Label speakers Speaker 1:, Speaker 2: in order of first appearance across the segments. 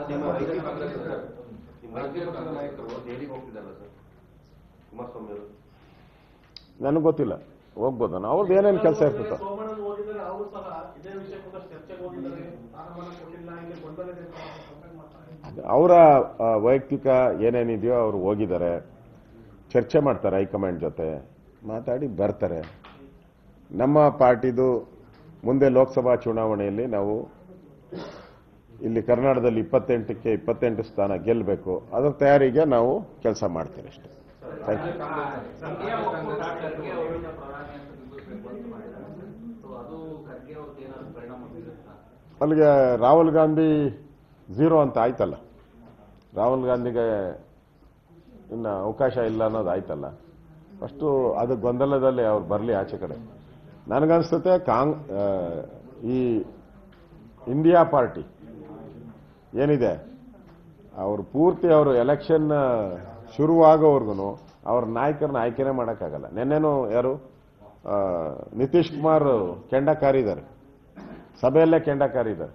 Speaker 1: ನಿಮ್ಮ ಮೈತ್ರಿ ಪಕ್ಷದ ಸರ್, ನಿಮ್ಮ ಮೈತ್ರಿ ಪಕ್ಷದ ನಾಯಕರು ದೆಹಲಿಗೆ ಹೋಗ್ತಿದ್ದಾರಲ್ಲ ಸರ್ ಕುಮಾರಸ್ವಾಮಿ ಅವರು
Speaker 2: ನನಗೆ ಗೊತ್ತಿಲ್ಲ ಹೋಗ್ಬೋದನ ಅವ್ರದ್ದು ಏನೇನು ಕೆಲಸ ಇರ್ತದೆ
Speaker 3: ಸೋಮಣ್ಣನ್ ಹೋಗಿದ್ದಾರೆ ಅವರು ಸಹ ಇದೇ ವಿಷಯಕ್ಕೂ ಚರ್ಚೆಗೆ ಹೋಗಿದ್ದಾರೆ ಸ್ಥಾನಮಾನ ಕೊಟ್ಟಿಲ್ಲ ಇಲ್ಲಿ ಗೊಂದಲ ಇದೆ ಅಂತ ಕಂಪ್ಲೇಂಟ್ ಮಾಡ್ತಾರೆ
Speaker 2: ಅವರ ಆ, ವೈಯಕ್ತಿಕ ಏನೇನಿದೆಯೋ ಅವರು ಹೋಗಿದ್ದಾರೆ ಚರ್ಚೆ ಮಾಡ್ತಾರೆ ಹೈಕಮಾಂಡ್ ಜೊತೆ ಮಾತಾಡಿ ಬರ್ತಾರೆ ನಮ್ಮ ಪಾರ್ಟಿದು ಮುಂದೆ ಲೋಕಸಭಾ ಚುನಾವಣೆಯಲ್ಲಿ ನಾವು ಇಲ್ಲಿ ಕರ್ನಾಟಕದಲ್ಲಿ ಇಪ್ಪತ್ತೆಂಟಕ್ಕೆ ಇಪ್ಪತ್ತೆಂಟು ಸ್ಥಾನ ಗೆಲ್ಲಬೇಕು ಅದರ ತಯಾರಿಗೆ ನಾವು ಕೆಲಸ ಮಾಡ್ತೀವಿ ಅಷ್ಟೇ ಥ್ಯಾಂಕ್ ಯು
Speaker 4: ಸಂಘೀಯ ಒಕ್ಕೂಟ ಖರ್ಗೆ ಅವರಿಂದ ಪ್ರಧಾನಿ ಅಂತ ಬಿಂಬಿಸ್ಬೇಕು ಅಂತ ಮಾಡಿದ್ದಾರೆ ಸೊ ಅದು ಖರ್ಗೆ ಅವ್ರಿಗೆ ಏನಾದ್ರು ಪರಿಣಾಮ ಬೀರುತ್ತಾ
Speaker 2: ಅಲ್ಲಿಗೆ ರಾಹುಲ್ ಗಾಂಧಿ ಝೀರೋ ಅಂತ ಆಯ್ತಲ್ಲ ರಾಹುಲ್ ಗಾಂಧಿಗೆ ಇನ್ನು ಅವಕಾಶ ಇಲ್ಲ ಅನ್ನೋದು ಆಯ್ತಲ್ಲ ಫಸ್ಟು ಅದು ಗೊಂದಲದಲ್ಲಿ ಅವ್ರು ಬರಲಿ ಆಚೆ ಕಡೆ ನನಗನ್ಸುತ್ತೆ ಕಾಂಗ್ ಆ, ಈ ಇಂಡಿಯಾ ಪಾರ್ಟಿ ಏನಿದೆ ಅವರು ಪೂರ್ತಿ ಅವರು ಎಲೆಕ್ಷನ್ ಶುರುವಾಗೋವರೆಗೂ ಅವ್ರ ನಾಯಕರನ್ನ ಆಯ್ಕೆನೇ ಮಾಡೋಕ್ಕಾಗಲ್ಲ ನಿನ್ನೆನೂ ಯಾರು ಆ, ನಿತೀಶ್ ಕುಮಾರ್ ಕೆಂಡ ಕಾರಿದ್ದಾರೆ ಸಭೆಯಲ್ಲೇ ಕೆಂಡ ಕಾರಿದ್ದಾರೆ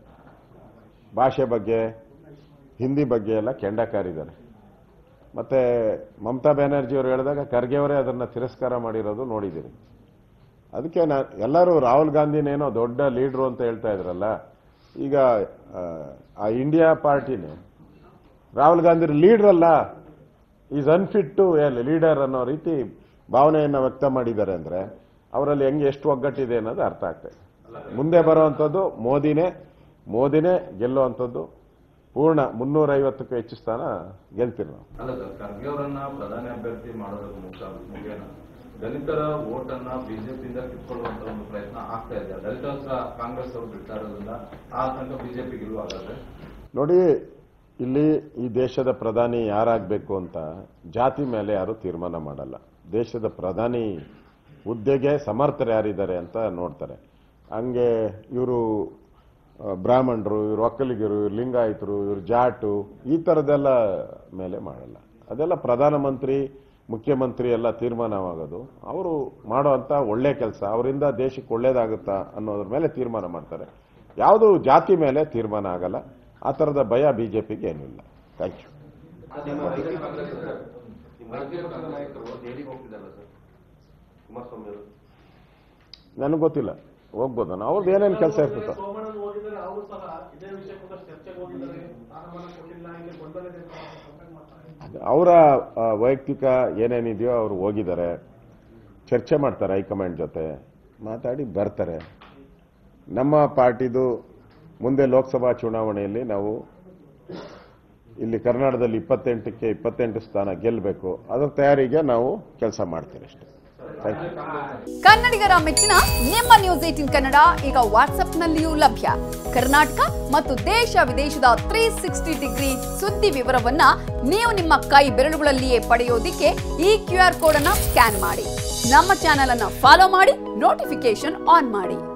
Speaker 2: ಭಾಷೆ ಬಗ್ಗೆ ಹಿಂದಿ ಬಗ್ಗೆ ಎಲ್ಲ ಕೆಂಡ ಕಾರಿದ್ದಾರೆ ಮತ್ತೆ ಮಮತಾ ಬ್ಯಾನರ್ಜಿ ಅವರು ಹೇಳಿದಾಗ ಖರ್ಗೆ ಅವರೇ ಅದನ್ನ ತಿರಸ್ಕಾರ ಮಾಡಿರೋದು ನೋಡಿದ್ದೀರಿ ಅದಕ್ಕೆ ನಾ ಎಲ್ಲರೂ ರಾಹುಲ್ ಗಾಂಧಿನೇನೋ ದೊಡ್ಡ ಲೀಡ್ರು ಅಂತ ಹೇಳ್ತಾ ಇದ್ರಲ್ಲ ಈಗ ಆ, ಆ ಇಂಡಿಯಾ ಪಾರ್ಟಿನೇ ರಾಹುಲ್ ಗಾಂಧಿ ಲೀಡರ್ ಅಲ್ಲ ಈಸ್ ಅನ್ಫಿಟ್ ಟು ಲೀಡರ್ ಅನ್ನೋ ರೀತಿ ಭಾವನೆಯನ್ನು ವ್ಯಕ್ತ ಮಾಡಿದ್ದಾರೆ ಅಂದ್ರೆ ಅವರಲ್ಲಿ ಹೆಂಗೆ ಎಷ್ಟು ಒಗ್ಗಟ್ಟಿದೆ ಅನ್ನೋದು ಅರ್ಥ ಆಗ್ತದೆ ಮುಂದೆ ಬರುವಂಥದ್ದು ಮೋದಿನೇ ಮೋದಿನೇ ಗೆಲ್ಲುವಂಥದ್ದು ಪೂರ್ಣ ಮುನ್ನೂರೈವತ್ತಕ್ಕೂ ಹೆಚ್ಚು ಸ್ಥಾನ ಗೆಲ್ತೀವಿ ನಾವು
Speaker 5: ಅಲ್ಲ ಸರ್ ಖರ್ಗೆ ಅವರನ್ನ ಪ್ರಧಾನಿ ಅಭ್ಯರ್ಥಿ ಮಾಡೋದಕ್ಕೆ ಮುಖ ಮುಖೇನ ದಲಿತರ ವೋಟ್ ಅನ್ನ ಬಿಜೆಪಿಯಿಂದ ಕಿತ್ಕೊಳ್ಳುವಂತ ಒಂದು ಪ್ರಯತ್ನ ಆಗ್ತಾ ಇದೆ ದಲಿತ ಕಾಂಗ್ರೆಸ್ ಅವರು ಬಿಡ್ತಾ ಇರೋದ್ರಿಂದ ಆ ತನಕ ಬಿಜೆಪಿ ಗೆಲುವಾಗತ್ತೆ
Speaker 2: ನೋಡಿ ಇಲ್ಲಿ ಈ ದೇಶದ ಪ್ರಧಾನಿ ಯಾರಾಗಬೇಕು ಅಂತ ಜಾತಿ ಮೇಲೆ ಯಾರು ತೀರ್ಮಾನ ಮಾಡಲ್ಲ ದೇಶದ ಪ್ರಧಾನಿ ಹುದ್ದೆಗೆ ಸಮರ್ಥರು ಯಾರಿದ್ದಾರೆ ಅಂತ ನೋಡ್ತಾರೆ ಹಂಗೆ ಇವರು ಬ್ರಾಹ್ಮಣರು ಇವರು ಒಕ್ಕಲಿಗರು ಇವ್ರು ಲಿಂಗಾಯತರು ಇವರು ಜಾಟು ಈ ಥರದ್ದೆಲ್ಲ ಮೇಲೆ ಮಾಡಲ್ಲ ಅದೆಲ್ಲ ಪ್ರಧಾನಮಂತ್ರಿ ಮುಖ್ಯಮಂತ್ರಿ ಎಲ್ಲ ತೀರ್ಮಾನವಾಗೋದು ಅವರು ಮಾಡುವಂಥ ಒಳ್ಳೆ ಕೆಲಸ ಅವರಿಂದ ದೇಶಕ್ಕೆ ಒಳ್ಳೇದಾಗುತ್ತಾ ಅನ್ನೋದ್ರ ಮೇಲೆ ತೀರ್ಮಾನ ಮಾಡ್ತಾರೆ ಯಾವುದು ಜಾತಿ ಮೇಲೆ ತೀರ್ಮಾನ ಆಗಲ್ಲ ಆ ಥರದ ಭಯ ಬಿಜೆಪಿಗೆ ಏನಿಲ್ಲ ಥ್ಯಾಂಕ್ ಯು
Speaker 1: ನಿಮ್ಮ ಮೈತ್ರಿ ಪಕ್ಷದ ಸರ್, ನಿಮ್ಮ ಮೈತ್ರಿ ಪಕ್ಷದ ನಾಯಕರು ದೆಹಲಿಗೆ ಹೋಗ್ತಿದ್ದಾರಲ್ಲ ಸರ್ ಕುಮಾರಸ್ವಾಮಿ ಅವರು
Speaker 2: ನನಗೆ ಗೊತ್ತಿಲ್ಲ ಹೋಗ್ಬೋದನ ಅವ್ರದ್ದು ಏನೇನು ಕೆಲಸ ಇರ್ತದೆ
Speaker 3: ಸೋಮಣ್ಣನ್ ಹೋಗಿದ್ದಾರೆ ಅವರು ಸಹ ಇದೇ ವಿಷಯಕ್ಕೂ ಚರ್ಚೆಗೆ ಹೋಗಿದ್ದಾರೆ ಸ್ಥಾನಮಾನ ಕೊಟ್ಟಿಲ್ಲ ಇಲ್ಲಿ ಗೊಂದಲ ಇದೆ ಅಂತ ಕಂಪ್ಲೇಂಟ್ ಮಾಡ್ತಾರೆ
Speaker 2: ಅವರ ಆ, ವೈಯಕ್ತಿಕ ಏನೇನಿದೆಯೋ ಅವರು ಹೋಗಿದ್ದಾರೆ ಚರ್ಚೆ ಮಾಡ್ತಾರೆ ಹೈಕಮಾಂಡ್ ಜೊತೆ ಮಾತಾಡಿ ಬರ್ತಾರೆ ನಮ್ಮ ಪಾರ್ಟಿದು ಮುಂದೆ ಲೋಕಸಭಾ ಚುನಾವಣೆಯಲ್ಲಿ ನಾವು ಇಲ್ಲಿ ಕರ್ನಾಟಕದಲ್ಲಿ ಇಪ್ಪತ್ತೆಂಟಕ್ಕೆ ಇಪ್ಪತ್ತೆಂಟು ಸ್ಥಾನ ಗೆಲ್ಲಬೇಕು ಅದರ ತಯಾರಿಗೆ ನಾವು ಕೆಲಸ ಮಾಡ್ತೀವಿ ಅಷ್ಟೇ ಥ್ಯಾಂಕ್ ಯು
Speaker 6: ಕನ್ನಡಿಗರ ಮೆಚ್ಚಿನ ನಿಮ್ಮ ನ್ಯೂಸ್ ಏಟಿನ್ ಕನ್ನಡ ಈಗ ವಾಟ್ಸ್ಆಪ್ನಲ್ಲಿಯೂ ಲಭ್ಯ ಕರ್ನಾಟಕ ಮತ್ತು ದೇಶ ವಿದೇಶದ ತ್ರೀ ಸಿಕ್ಸ್ಟಿ ಡಿಗ್ರಿ ಸುದ್ದಿ ವಿವರವನ್ನ ನೀವು ನಿಮ್ಮ ಕೈ ಬೆರಳುಗಳಲ್ಲಿಯೇ ಪಡೆಯೋದಿಕ್ಕೆ ಈ ಕ್ಯೂ ಆರ್ ಕೋಡ್ ಅನ್ನ ಸ್ಕ್ಯಾನ್ ಮಾಡಿ ನಮ್ಮ ಚಾನೆಲ್ ಅನ್ನ ಫಾಲೋ ಮಾಡಿ ನೋಟಿಫಿಕೇಶನ್ ಆನ್ ಮಾಡಿ